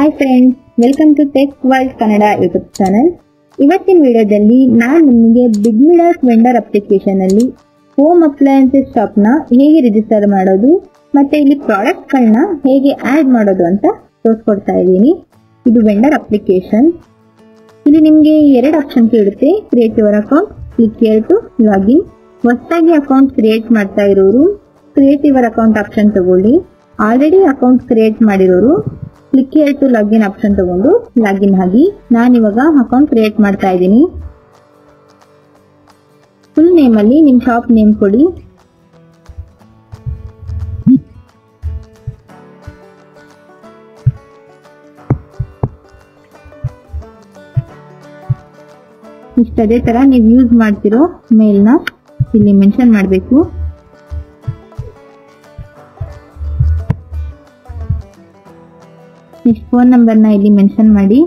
hi friends welcome to Tech World Kannada YouTube channel ಇವತ್ತಿನ ವಿಡಿಯೋದಲ್ಲಿ ನಾನು ನಿಮಗೆ ಬಿಗ್ ಮಿಡರ್ಸ್ ವೆಂಡರ್ ಅಪ್ಲಿಕೇಶನ್ ಅಲ್ಲಿ ಹೋಮ್ ಅಪ್ಲಯನ್ಸಸ್ ಶಾಪ್ ನ ಹೇಗೆ ರಿಜಿಸ್ಟರ್ ಮಾಡೋದು ಮತ್ತೆ ಇಲ್ಲಿ ಪ್ರಾಡಕ್ಟ್ ಗಳನ್ನ ಹೇಗೆ ಆಡ್ ಮಾಡೋದು ಅಂತ ತೋರಿಸ್ಕೊಡ್ತಾ ಇದ್ದೀನಿ ಇದು ವೆಂಡರ್ ಅಪ್ಲಿಕೇಶನ್ ಇಲ್ಲಿ ನಿಮಗೆ ಎರಡು ಆಪ್ಷನ್ಸ್ ಇರುತ್ತೆ create your account click here to login ಹೊಸದಾಗಿ ಅಕೌಂಟ್ ಕ್ರಿಯೇಟ್ ಮಾಡ್ತಾ ಇರೋರು ಕ್ರಿಯೇಟ್ ಯುವರ್ ಅಕೌಂಟ್ ಆಪ್ಷನ್ ತಗೊಳ್ಳಿ ಆಲ್ರೆಡಿ ಅಕೌಂಟ್ ಕ್ರಿಯೇಟ್ ಮಾಡಿರೋರು click here to login option ತಗೊಂಡು ಲಾಗಿನ್ ಆಗಿ ನಾನು ಇವಾಗ ಅಕೌಂಟ್ ಕ್ರಿಯೇಟ್ ಮಾಡ್ತಾ ಇದ್ದೀನಿ ಫುಲ್ ನೇಮ್ ಅಲ್ಲಿ ನಿಮ್ ಶಾಪ್ ನೇಮ್ ಕೊಡಿ ಇಷ್ಟ ಅದೇ ತರ ನೀವು ಯೂಸ್ ಮಾಡ್ತಿರೋ ಮೇಲ್ನ ಇಲ್ಲಿ ಮೆನ್ಷನ್ ಮಾಡಬೇಕು ನೆಕ್ಸ್ಟ್ ಫೋನ್ ನಂಬರ್ನ ಇಲ್ಲಿ ಮೆನ್ಷನ್ ಮಾಡಿ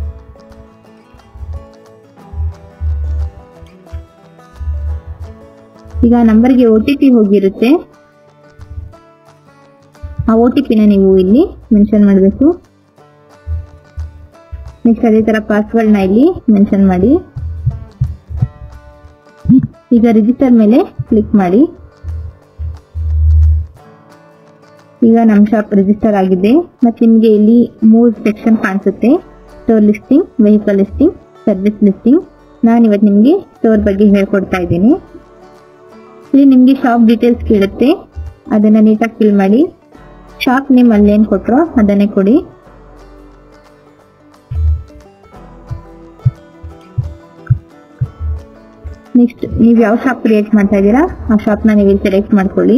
ಈಗ ನಂಬರ್ಗೆ ಒ ಟಿ ಪಿ ಹೋಗಿರುತ್ತೆ ಆ ಒ ಟಿ ಪಿನ ನೀವು ಇಲ್ಲಿ ಮೆನ್ಷನ್ ಮಾಡಬೇಕು ನೆಕ್ಸ್ಟ್ ಅದೇ ತರ ಪಾಸ್ವರ್ಡ್ನ ಇಲ್ಲಿ ಮೆನ್ಷನ್ ಮಾಡಿ ಈಗ ರಿಜಿಸ್ಟರ್ ಮೇಲೆ ಕ್ಲಿಕ್ ಮಾಡಿ ಈಗ ನಮ್ಮ ಶಾಪ್ ರಿಜಿಸ್ಟರ್ ಆಗಿದೆ ಮತ್ತೆ ನಿಮಗೆ ಇಲ್ಲಿ ಮೂರು ಸೆಕ್ಷನ್ ಕಾಣಿಸುತ್ತೆ store listing vehicle listing service listing ನಾನು ಇವತ್ತು ನಿಮಗೆ ಸ್ಟೋರ್ ಬಗ್ಗೆ ಹೇಳ್ಕೊಡ್ತಾ ಇದ್ದೀನಿ ಇಲ್ಲಿ ನಿಮಗೆ ಶಾಪ್ ಡೀಟೇಲ್ಸ್ ಕೇಳುತ್ತೆ ಅದನ್ನ ನೀಟಾಗಿ ಫಿಲ್ ಮಾಡಿ ಶಾಪ್ ನೇಮ್ ಅಲ್ಲೇನು ಕೊಟ್ಟರೋ ಅದನ್ನೇ ಕೊಡಿ ನೆಕ್ಸ್ಟ್ ನೀವು ಯಾವ ಶಾಪ್ ಕ್ರಿಯೇಟ್ ಮಾಡ್ತಾ ಇದ್ದೀರಾ ಆ ಶಾಪ್ನ ನೀವು ಇಲ್ಲಿ ಸೆಲೆಕ್ಟ್ ಮಾಡ್ಕೊಳ್ಳಿ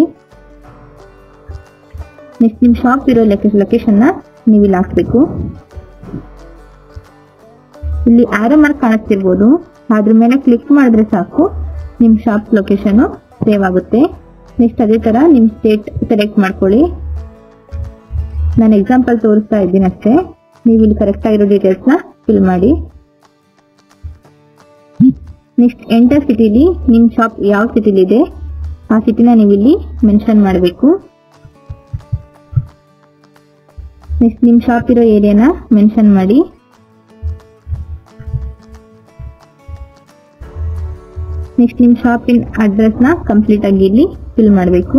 ನೆಕ್ಸ್ಟ್ ನಿಮ್ಮ ಶಾಪ್ ಇರೋ ಲೊಕೇಶನ್ನ ನೀವು ಇಲ್ಲಿ ಹಾಕ್ಬೇಕು ಇಲ್ಲಿ ಆರೋ ಮಾರ್ಕ್ ಕಾಣಿಸ್ತಿರ್ಬೋದು ಅದ್ರ ಮೇಲೆ ಕ್ಲಿಕ್ ಮಾಡಿದ್ರೆ ಸಾಕು ನಿಮ್ಮ ಶಾಪ್ ಲೊಕೇಶನ್ ಸೇವ್ ಆಗುತ್ತೆ ನೆಕ್ಸ್ಟ್ ಅದೇ ತರ ನಿಮ್ಮ ಸ್ಟೇಟ್ ಸೆಲೆಕ್ಟ್ ಮಾಡ್ಕೊಳ್ಳಿ ನಾನು ಎಕ್ಸಾಂಪಲ್ ತೋರಿಸ್ತಾ ಇದ್ದೀನಿ ಅಷ್ಟೇ ನೀವು ಇಲ್ಲಿ ಕರೆಕ್ಟ್ ಆಗಿರೋ ಡೀಟೇಲ್ಸ್ನ ಫಿಲ್ ಮಾಡಿ ನೆಕ್ಸ್ಟ್ ಎಂಟರ್ ಸಿಟಿಲಿ ನಿಮ್ಮ ಶಾಪ್ ಯಾವ ಸಿಟಿಲಿ ಇದೆ ಆ ಸಿಟಿನ ನೀವು ಇಲ್ಲಿ ಮೆನ್ಷನ್ ಮಾಡಬೇಕು ನೆಕ್ಸ್ಟ್ ನಿಮ್ಮ ಶಾಪ್ ಇರೋ ಏರಿಯಾನ ಮೆನ್ಷನ್ ಮಾಡಿ ನೆಕ್ಸ್ಟ್ ನಿಮ್ಮ ಶಾಪಿನ ಅಡ್ರೆಸ್ನ ಕಂಪ್ಲೀಟ್ ಆಗಿ ಇಲ್ಲಿ ಫಿಲ್ ಮಾಡಬೇಕು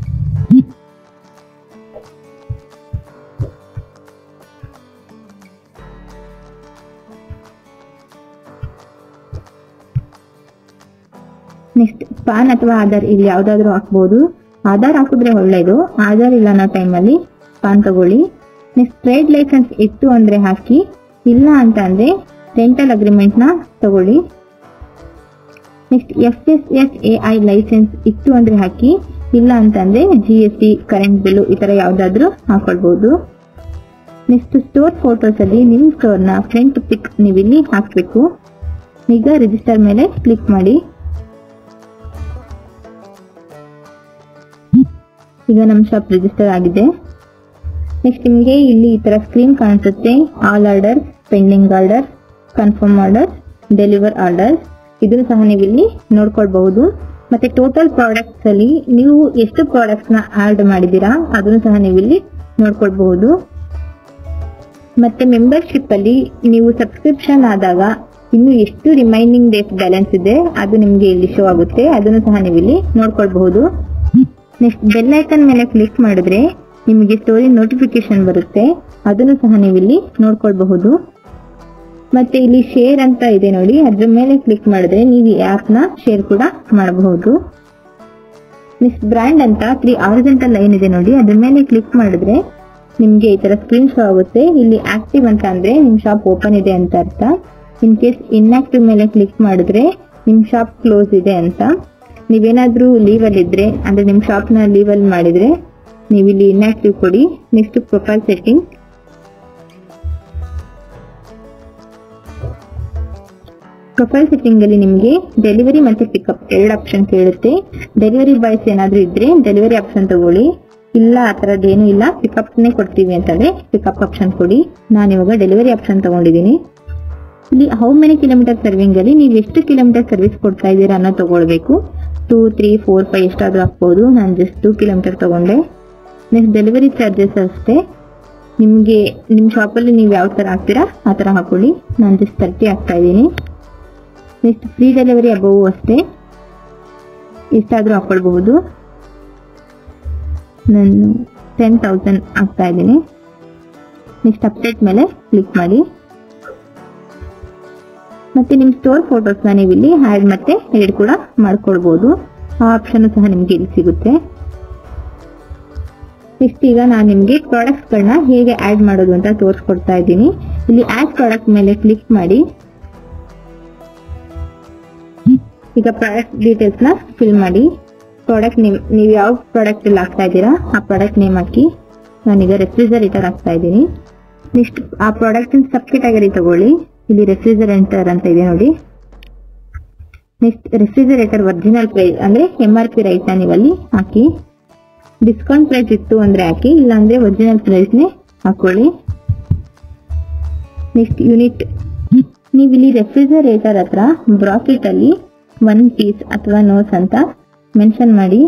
ನೆಕ್ಸ್ಟ್ ಪಾನ್ ಅಥವಾ ಆಧಾರ್ ಇಲ್ಲಿ ಯಾವ್ದಾದ್ರು ಹಾಕ್ಬೋದು ಆಧಾರ್ ಹಾಕಿದ್ರೆ ಒಳ್ಳೇದು ಆಧಾರ್ ಇಲ್ಲ ಅನ್ನೋ ಟೈಮಲ್ಲಿ ಪಾನ್ ತಗೊಳ್ಳಿ ನೆಕ್ಸ್ಟ್ ಟ್ರೇಡ್ ಲೈಸೆನ್ಸ್ ಇತ್ತು ಅಂದ್ರೆ ಹಾಕಿ ಇಲ್ಲ ಅಂತ ಅಂದ್ರೆ ರೆಂಟಲ್ ಅಗ್ರಿಮೆಂಟ್ ನ ತಗೊಳ್ಳಿ next F S S A I license ಇತ್ತು ಅಂದ್ರೆ ಹಾಕಿ ಇಲ್ಲ ಅಂತಂದ್ರೆ G S T current bill ಈ ತರ ಯಾವ್ದಾದ್ರು ಹಾಕೊಳ್ಬಹುದು ನೆಕ್ಸ್ಟ್ ಸ್ಟೋರ್ ಫೋಟೋಸ್ ಅಲ್ಲಿ ನಿಮ್ ಸ್ಟೋರ್ ನ ಫ್ರಂಟ್ ಪಿಕ್ ನೀವು ಇಲ್ಲಿ ಹಾಕ್ಬೇಕು ಈಗ ರಿಜಿಸ್ಟರ್ ಮೇಲೆ ಕ್ಲಿಕ್ ಮಾಡಿ ಈಗ ನಮ್ಮ ಶಾಪ್ ರಿಜಿಸ್ಟರ್ ಆಗಿದೆ ನೆಕ್ಸ್ಟ್ ನಿಮಗೆ ಇಲ್ಲಿ ಈ ತರ ಸ್ಕ್ರೀನ್ ಕಾಣಿಸುತ್ತೆ all order pending order confirm order deliver order ಇದನ್ನು ಸಹ ನೀವು ಇಲ್ಲಿ ನೋಡ್ಕೊಳ್ಬಹುದು ಮತ್ತೆ ಟೋಟಲ್ ಪ್ರಾಡಕ್ಟ್ಸ್ ಅಲ್ಲಿ ನೀವು ಎಷ್ಟು ಪ್ರಾಡಕ್ಟ್ಸ್ ನ ಆಡ್ ಮಾಡಿದೀರಾ ಅದನ್ನು ಸಹ ನೀವು ಇಲ್ಲಿ ನೋಡ್ಕೊಳ್ಬಹುದು ಮತ್ತೆ ಮೆಂಬರ್ಶಿಪ್ ಅಲ್ಲಿ ನೀವು ಸಬ್ಸ್ಕ್ರಿಪ್ಷನ್ ಆದಾಗ ಇನ್ನು ಎಷ್ಟು ರಿಮೈನಿಂಗ್ ಡೇಸ್ ಬ್ಯಾಲೆನ್ಸ್ ಇದೆ ಅದು ನಿಮ್ಗೆ ಇಲ್ಲಿ ಶೋ ಆಗುತ್ತೆ ಅದನ್ನು ಸಹ ನೀವು ಇಲ್ಲಿ ನೋಡ್ಕೊಳ್ಬಹುದು ನೆಕ್ಸ್ಟ್ ಬೆಲ್ ಐಕನ್ ಮೇಲೆ ಕ್ಲಿಕ್ ಮಾಡಿದ್ರೆ ನಿಮಗೆ ಸ್ಟೋರಿ ನೋಟಿಫಿಕೇಶನ್ ಬರುತ್ತೆ ಅದನ್ನು ಸಹ ನೀವು ಇಲ್ಲಿ ನೋಡ್ಕೊಳ್ಬಹುದು ಮತ್ತೆ ಇಲ್ಲಿ ಶೇರ್ ಅಂತ ಇದೆ ನೋಡಿ ಅದ್ರ ಮೇಲೆ ಕ್ಲಿಕ್ ಮಾಡಿದ್ರೆ ನೀವು ಈ ಆಪ್ ನ ಶೇರ್ ಕೂಡ ಮಾಡಬಹುದು ನೆಕ್ಸ್ಟ್ ಬ್ರ್ಯಾಂಡ್ ಅಂತ ತ್ರೀ ಆರಿಜೆಂಟಲ್ ಲೈನ್ ಇದೆ ನೋಡಿ ಅದ್ರ ಮೇಲೆ ಕ್ಲಿಕ್ ಮಾಡಿದ್ರೆ ನಿಮ್ಗೆ ಈ ತರ ಸ್ಕ್ರೀನ್ ಶೋ ಆಗುತ್ತೆ ಇಲ್ಲಿ ಆಕ್ಟಿವ್ ಅಂತ ಅಂದ್ರೆ ನಿಮ್ ಶಾಪ್ ಓಪನ್ ಇದೆ ಅಂತ ಅರ್ಥ ಇನ್ ಕೇಸ್ ಇನ್ಆಕ್ಟಿವ್ ಮೇಲೆ ಕ್ಲಿಕ್ ಮಾಡಿದ್ರೆ ನಿಮ್ ಶಾಪ್ ಕ್ಲೋಸ್ ಇದೆ ಅಂತ ನೀವೇನಾದ್ರೂ ಲೀವ್ ಅಲ್ಲಿ ಇದ್ರೆ ಅಂದ್ರೆ ನಿಮ್ ಶಾಪ್ ನ ಲೀವ್ ಅಲ್ಲಿ ಮಾಡಿದ್ರೆ ನೀವು ಇಲ್ಲಿ ಇನ್ಆಕ್ಟಿವ್ ಕೊಡಿ next profile setting profile setting ಅಲ್ಲಿ ನಿಮಗೆ ಡೆಲಿವರಿ ಮತ್ತೆ ಪಿಕಪ್ ಎರಡು ಆಪ್ಷನ್ ಕೇಳುತ್ತೆ ಡೆಲಿವರಿ ಬಾಯ್ಸ್ ಏನಾದ್ರೂ ಇದ್ರೆ ಡೆಲಿವರಿ ಆಪ್ಷನ್ ತಗೊಳ್ಳಿ ಇಲ್ಲ ಆ ತರದ್ದು ಏನು ಇಲ್ಲ ಪಿಕಪ್ ನೇ ಕೊಡ್ತೀವಿ ಅಂತಂದ್ರೆ ಪಿಕಪ್ ಆಪ್ಷನ್ ಕೊಡಿ ನಾನು ಇವಾಗ ಡೆಲಿವರಿ ಆಪ್ಷನ್ ತಗೊಂಡಿದ್ದೀನಿ ಇಲ್ಲಿ ಹೌ ಮೆನಿ ಕಿಲೋಮೀಟರ್ ಸರ್ವಿಂಗ್ ಅಲ್ಲಿ ನೀವು ಎಷ್ಟು ಕಿಲೋಮೀಟರ್ ಸರ್ವಿಸ್ ಕೊಡ್ತಾ ಇದ್ದೀರಾ ಅನ್ನೋ ತಗೊಳ್ಬೇಕು ಟೂ ತ್ರೀ ಫೋರ್ ಫೈವ್ ಎಷ್ಟಾದ್ರೂ ಹಾಕ್ಬೋದು ನಾನು ಜಸ್ಟ್ ಟೂ ಕಿಲೋಮೀಟರ್ ತಗೊಂಡೆ ನೆಕ್ಸ್ಟ್ ಡೆಲಿವರಿ ಚಾರ್ಜಸ್ ಅಷ್ಟೇ ನಿಮಗೆ ನಿಮ್ಮ ಶಾಪಲ್ಲಿ ನೀವು ಯಾವ ಥರ ಹಾಕ್ತೀರಾ ಆ ಥರ ಹಾಕೊಳ್ಳಿ ನಾನು ಜಸ್ಟ್ ತರ್ಟಿ ಹಾಕ್ತಾ ಇದ್ದೀನಿ ನೆಕ್ಸ್ಟ್ ಫ್ರೀ ಡೆಲಿವರಿ ಅಬವು ಅಷ್ಟೇ ಎಷ್ಟಾದರೂ ಹಾಕೊಳ್ಬಹುದು ನಾನು ಟೆನ್ ತೌಸಂಡ್ ಹಾಕ್ತಾ ಇದ್ದೀನಿ ನೆಕ್ಸ್ಟ್ ಅಪ್ಡೇಟ್ ಮೇಲೆ ಕ್ಲಿಕ್ ಮಾಡಿ ಮತ್ತೆ ನಿಮ್ಮ ಸ್ಟೋರ್ ಫೋಟೋಸ್ನ ನೀವು ಇಲ್ಲಿ ಆ್ಯಡ್ ಮತ್ತೆ ಎಡಿಟ್ ಕೂಡ ಮಾಡ್ಕೊಳ್ಬಹುದು ಆ ಆಪ್ಷನ್ ಸಹ ನಿಮಗೆ ಇಲ್ಲಿ ಸಿಗುತ್ತೆ ನೆಕ್ಸ್ಟ್ ಈಗ ನಾನು ನಿಮಗೆ ಪ್ರಾಡಕ್ಟ್ಸ್ಗಳನ್ನ ಹೇಗೆ ಆ್ಯಡ್ ಮಾಡೋದು ಅಂತ ತೋರಿಸ್ಕೊಡ್ತಾ ಇದ್ದೀನಿ ಇಲ್ಲಿ ಆ್ಯಡ್ ಪ್ರಾಡಕ್ಟ್ ಮೇಲೆ ಕ್ಲಿಕ್ ಮಾಡಿ ಈಗ ಪ್ರಾಡಕ್ಟ್ ಡೀಟೇಲ್ಸ್ ನ ಫಿಲ್ ಮಾಡಿ ಪ್ರಾಡಕ್ಟ್ ನೇಮ್ ನೀವು ಯಾವ ಪ್ರಾಡಕ್ಟ್ ಅಲ್ಲಿ ಹಾಕ್ತಾ ಇದ್ದೀರಾ ಆ ಪ್ರಾಡಕ್ಟ್ ನೇಮ್ ಹಾಕಿ ನಾನೀಗ ರೆಫ್ರಿಜರೇಟರ್ ಹಾಕ್ತಾ ಇದ್ದೀನಿ ನೆಕ್ಸ್ಟ್ ಆ ಪ್ರಾಡಕ್ಟ್ ಸಬ್ ಕೆಟಗರಿ ತಗೊಳ್ಳಿ ಇಲ್ಲಿ ರೆಫ್ರಿಜರೇಟರ್ ಅಂತ ಇದೆ ನೋಡಿ ನೆಕ್ಸ್ಟ್ ರೆಫ್ರಿಜರೇಟರ್ ಒರಿಜಿನಲ್ ಪ್ರೈಸ್ ಅಂದ್ರೆ ಎಂ ಆರ್ ಪಿ ರೈಟ್ ನೀವು ಅಲ್ಲಿ ಹಾಕಿ ಡಿಸ್ಕೌಂಟ್ ಪ್ರೈಸ್ ಇತ್ತು ಅಂದ್ರೆ ಹಾಕಿ ಇಲ್ಲಾಂದ್ರೆ ಒರಿಜಿನಲ್ ಪ್ರೈಸ್ನೇ ಹಾಕೊಳ್ಳಿ ನೆಕ್ಸ್ಟ್ ಯೂನಿಟ್ ನೀವು ಇಲ್ಲಿ ರೆಫ್ರಿಜರೇಟರ್ ಹತ್ರ ಬ್ರಾಕೆಟ್ ಅಲ್ಲಿ ಒನ್ ಪೀಸ್ ಅಥವಾ ನೋಸ್ ಅಂತ ಮೆನ್ಷನ್ ಮಾಡಿ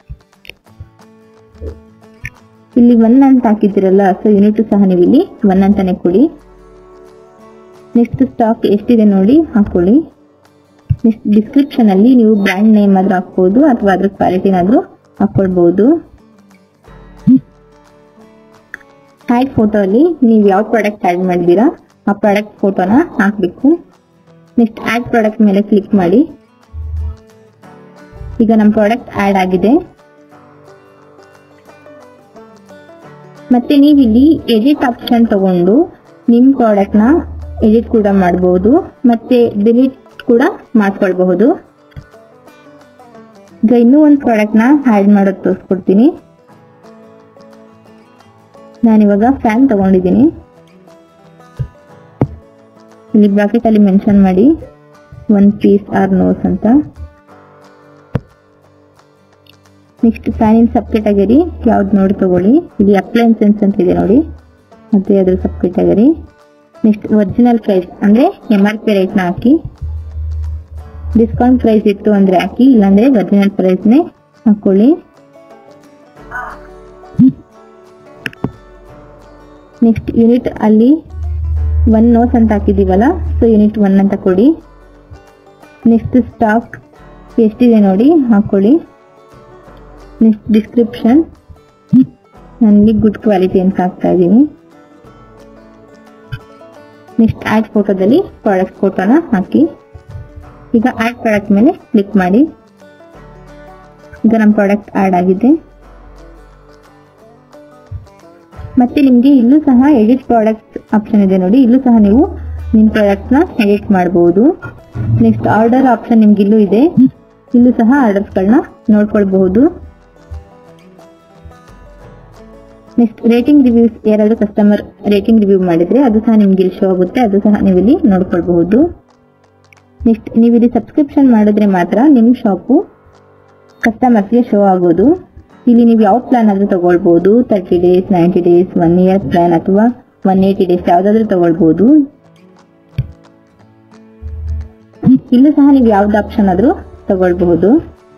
ಇಲ್ಲಿ ಒನ್ ಅಂತ ಹಾಕಿದ್ದೀರಲ್ಲ ಸೊ ಯೂನಿಟ್ ಸಹ ನೀವು ಇಲ್ಲಿ ಒನ್ ಅಂತಾನೆ ಕೊಡಿ ನೆಕ್ಸ್ಟ್ ಸ್ಟಾಕ್ ಎಷ್ಟಿದೆ ನೋಡಿ ಹಾಕೊಳ್ಳಿ ನೆಕ್ಸ್ಟ್ ಡಿಸ್ಕ್ರಿಪ್ಷನ್ ಅಲ್ಲಿ ನೀವು ಬ್ರ್ಯಾಂಡ್ ನೇಮ್ ಆದ್ರೂ ಹಾಕ್ಬೋದು ಅಥವಾ ಅದ್ರ ಕ್ವಾಲಿಟಿನಾದ್ರೂ ಹಾಕೊಳ್ಬಹುದು ಆ್ಯಡ್ ಫೋಟೋ ಅಲ್ಲಿ ನೀವು ಯಾವ ಪ್ರಾಡಕ್ಟ್ ಆ್ಯಡ್ ಮಾಡಿದ್ದೀರಾ ಆ ಪ್ರಾಡಕ್ಟ್ ಫೋಟೋನ ಹಾಕಬೇಕು ನೆಕ್ಸ್ಟ್ ಆ್ಯಡ್ ಪ್ರಾಡಕ್ಟ್ ಮೇಲೆ ಕ್ಲಿಕ್ ಮಾಡಿ ಈಗ ನಮ್ಮ ಪ್ರಾಡಕ್ಟ್ ಆ್ಯಡ್ ಆಗಿದೆ ಮತ್ತೆ ನೀವು ಇಲ್ಲಿ ಎಡಿಟ್ ಆಪ್ಷನ್ ತಗೊಂಡು ನಿಮ್ಮ ಪ್ರಾಡಕ್ಟ್ನ ಎಡಿಟ್ ಕೂಡ ಮಾಡಬಹುದು ಮತ್ತೆ ಡಿಲೀಟ್ ಕೂಡ ಮಾಡ್ಕೊಳ್ಬಹುದು ಈಗ ಇನ್ನೂ ಒಂದು ಪ್ರಾಡಕ್ಟ್ನ ಆ್ಯಡ್ ಮಾಡೋದು ತೋರಿಸ್ಕೊಡ್ತೀನಿ ನಾನಿವಾಗ ಫ್ಯಾನ್ ತಗೊಂಡಿದ್ದೀನಿ ಇಲ್ಲಿ ಬ್ರಾಕೆಟ್ ಅಲ್ಲಿ ಮೆನ್ಷನ್ ಮಾಡಿ ಒನ್ ಪೀಸ್ ಆರ್ ನೋಸ್ ಅಂತ ನೆಕ್ಸ್ಟ್ ಫ್ಯಾನಿನ ಸಬ್ ಕೆಟಗರಿ ಯಾವ್ದು ನೋಡಿ ತಗೊಳ್ಳಿ ಇಲ್ಲಿ ಅಪ್ಲೈನ್ಸೆನ್ಸ್ ಅಂತ ಇದೆ ನೋಡಿ ಮತ್ತೆ ಅದ್ರ subcategory next original price ಅಂದ್ರೆ ಎಂ ಆರ್ ಪಿ ರೇಟ್ನ ಹಾಕಿ ಡಿಸ್ಕೌಂಟ್ ಪ್ರೈಸ್ ಇತ್ತು ಅಂದ್ರೆ ಹಾಕಿ ಇಲ್ಲಾಂದ್ರೆ ಒರಿಜಿನಲ್ ಪ್ರೈಸ್ನೇ ಹಾಕೊಳ್ಳಿ ನೆಕ್ಸ್ಟ್ ಯೂನಿಟ್ ಅಲ್ಲಿ ಒನ್ ನೋಸ್ ಅಂತ ಹಾಕಿದೀವಲ್ಲ ಸೊ ಯೂನಿಟ್ ಒನ್ ಅಂತ ಕೊಡಿ ನೆಕ್ಸ್ಟ್ ಸ್ಟಾಕ್ ಎಷ್ಟಿದೆ ನೋಡಿ ಹಾಕೊಳ್ಳಿ ನೆಕ್ಸ್ಟ್ ಡಿಸ್ಕ್ರಿಪ್ಷನ್ ನನಗೆ ಗುಡ್ ಕ್ವಾಲಿಟಿ ಅಂತ ಹಾಕ್ತಾ ಇದ್ದೀನಿ ನೆಕ್ಸ್ಟ್ ಆ್ಯಡ್ ಫೋಟೋದಲ್ಲಿ ಪ್ರಾಡಕ್ಟ್ ಫೋಟೋನ ಹಾಕಿ ಈಗ ಆ್ಯಡ್ ಪ್ರಾಡಕ್ಟ್ ಮೇಲೆ ಕ್ಲಿಕ್ ಮಾಡಿ ಈಗ ನಮ್ಮ ಪ್ರಾಡಕ್ಟ್ ಆ್ಯಡ್ ಆಗಿದೆ ಮತ್ತೆ ನಿಮಗೆ ಇಲ್ಲೂ ಸಹ ಎಡಿಟ್ ಪ್ರಾಡಕ್ಟ್ ಆಪ್ಷನ್ ಇದೆ ನೋಡಿ ಇಲ್ಲೂ ಸಹ ನೀವು ನಿಮ್ಮ ಪ್ರಾಡಕ್ಟ್ನ ಎಡಿಟ್ ಮಾಡಬಹುದು ನೆಕ್ಸ್ಟ್ ಆರ್ಡರ್ ಆಪ್ಷನ್ ನಿಮ್ಗೆ ಇಲ್ಲೂ ಇದೆ ಇಲ್ಲೂ ಸಹ ಆರ್ಡರ್ಸ್ಗಳನ್ನ ನೋಡ್ಕೊಳ್ಬಹುದು ನೆಕ್ಸ್ಟ್ ರೇಟಿಂಗ್ ರಿವ್ಯೂಸ್ ಯಾರಾದ್ರೂ ಕಸ್ಟಮರ್ ರೇಟಿಂಗ್ ರಿವ್ಯೂ ಮಾಡಿದ್ರೆ ಅದು ಸಹ ನಿಮ್ಗೆ ಇಲ್ಲಿ ಶೋ ಆಗುತ್ತೆ ಅದು ಸಹ ನೀವು ಇಲ್ಲಿ ನೋಡ್ಕೊಳ್ಬಹುದು ನೆಕ್ಸ್ಟ್ ನೀವು ಇಲ್ಲಿ ಸಬ್ಸ್ಕ್ರಿಪ್ಷನ್ ಮಾಡಿದ್ರೆ ಮಾತ್ರ ನಿಮ್ಮ ಶಾಪು ಕಸ್ಟಮರ್ಸ್ಗೆ ಶೋ ಆಗೋದು ಇಲ್ಲಿ ನೀವು ಯಾವ ಪ್ಲಾನ್ ಆದ್ರೂ ತಗೊಳ್ಬಹುದು thirty days ninety days one year plan ಅಥವಾ ಒನ್ ಏಯ್ಟಿ ಡೇಸ್ ಯಾವ್ದಾದ್ರೂ ತಗೊಳ್ಬಹುದು ಇಲ್ಲೂ ಸಹ ನೀವು ಯಾವ್ದು ಆಪ್ಷನ್ ಆದ್ರೂ ತಗೊಳ್ಬಹುದು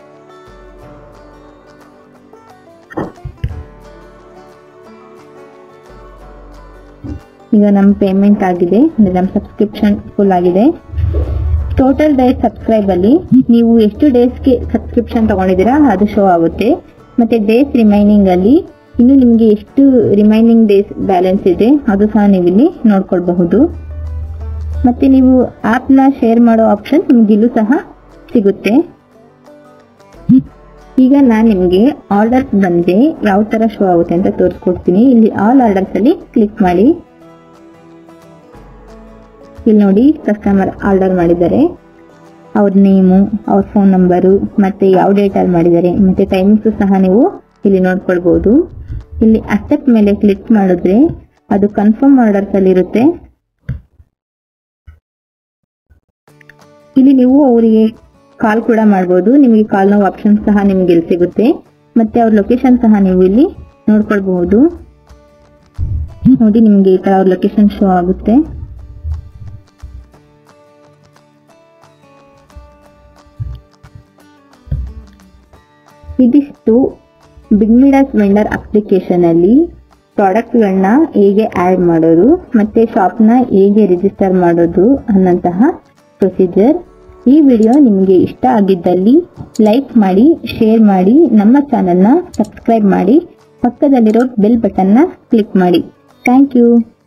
ಈಗ ನಮ್ಮ ಪೇಮೆಂಟ್ ಆಗಿದೆ ಅಂದ್ರೆ ನಮ್ಮ ಸಬ್ಸ್ಕ್ರಿಪ್ಷನ್ ಫುಲ್ ಆಗಿದೆ ಟೋಟಲ್ ಡೇಸ್ ಸಬ್ಸ್ಕ್ರೈಬ್ ಅಲ್ಲಿ ನೀವು ಎಷ್ಟು ಡೇಸ್ಗೆ ಸಬ್ಸ್ಕ್ರಿಪ್ಷನ್ ತಗೊಂಡಿದ್ದೀರಾ ಅದು ಶೋ ಆಗುತ್ತೆ ಮತ್ತೆ ಡೇಸ್ ರಿಮೈನಿಂಗ್ ಅಲ್ಲಿ ಇನ್ನು ನಿಮಗೆ ಎಷ್ಟು ರಿಮೈನಿಂಗ್ ಡೇಸ್ ಬ್ಯಾಲೆನ್ಸ್ ಇದೆ ಅದು ಸಹ ನೀವು ಇಲ್ಲಿ ನೋಡ್ಕೊಳ್ಬಹುದು ಮತ್ತೆ ನೀವು ಆಪ್ನ ಶೇರ್ ಮಾಡೋ ಆಪ್ಷನ್ ನಿಮ್ಗೆ ಇಲ್ಲೂ ಸಹ ಸಿಗುತ್ತೆ ಈಗ ನಾನು ನಿಮಗೆ ಆರ್ಡರ್ಸ್ ಬಂದ್ರೆ ಯಾವ ತರ ಶೋ ಆಗುತ್ತೆ ಅಂತ ತೋರಿಸ್ಕೊಡ್ತೀನಿ ಇಲ್ಲಿ ಆಲ್ ಆರ್ಡರ್ಸ್ ಅಲ್ಲಿ ಕ್ಲಿಕ್ ಮಾಡಿ ಇಲ್ಲಿ ನೋಡಿ ಕಸ್ಟಮರ್ ಆರ್ಡರ್ ಮಾಡಿದ್ದಾರೆ ಅವ್ರ ನೇಮು ಅವ್ರ ಫೋನ್ ನಂಬರು ಮತ್ತೆ ಯಾವ ಡೇಟಲ್ಲಿ ಮಾಡಿದ್ದಾರೆ ಮತ್ತೆ ಟೈಮಿಂಗ್ಸ್ ಸಹ ನೀವು ಇಲ್ಲಿ ನೋಡ್ಕೊಳ್ಬಹುದು ಇಲ್ಲಿ ಅಕ್ಸೆಪ್ಟ್ ಮೇಲೆ ಕ್ಲಿಕ್ ಮಾಡಿದ್ರೆ ಅದು ಕನ್ಫರ್ಮ್ ಆರ್ಡರ್ಸ್ ಅಲ್ಲಿ ಇರುತ್ತೆ ಇಲ್ಲಿ ನೀವು ಅವರಿಗೆ ಕಾಲ್ ಕೂಡ ಮಾಡ್ಬೋದು ನಿಮಗೆ ಕಾಲ್ ನೋವು ಆಪ್ಷನ್ ಸಹ ನಿಮ್ಗೆ ಇಲ್ಲಿ ಸಿಗುತ್ತೆ ಮತ್ತೆ ಅವ್ರ ಲೊಕೇಶನ್ ಸಹ ನೀವು ಇಲ್ಲಿ ನೋಡ್ಕೊಳ್ಬಹುದು ನೋಡಿ ನಿಮ್ಗೆ ಈ ತರ ಅವ್ರ ಲೊಕೇಶನ್ ಶೋ ಆಗುತ್ತೆ ಇದಿಷ್ಟು ಬಿಗ್ ಮಿಡಾಸ್ ವೆಂಡರ್ ಅಪ್ಲಿಕೇಶನ್ ಅಲ್ಲಿ ಪ್ರಾಡಕ್ಟ್ಗಳನ್ನ ಹೇಗೆ ಆಡ್ ಮಾಡೋದು ಮತ್ತೆ ಶಾಪ್ನ ಹೇಗೆ ರಿಜಿಸ್ಟರ್ ಮಾಡೋದು ಅನ್ನಂತಹ ಪ್ರೊಸೀಜರ್ ಈ ವಿಡಿಯೋ ನಿಮಗೆ ಇಷ್ಟ ಆಗಿದ್ದಲ್ಲಿ ಲೈಕ್ ಮಾಡಿ ಶೇರ್ ಮಾಡಿ ನಮ್ಮ ಚಾನೆಲ್ನ ಸಬ್ಸ್ಕ್ರೈಬ್ ಮಾಡಿ ಪಕ್ಕದಲ್ಲಿರೋ ಬೆಲ್ ಬಟನ್ನ ಕ್ಲಿಕ್ ಮಾಡಿ ಥ್ಯಾಂಕ್ ಯು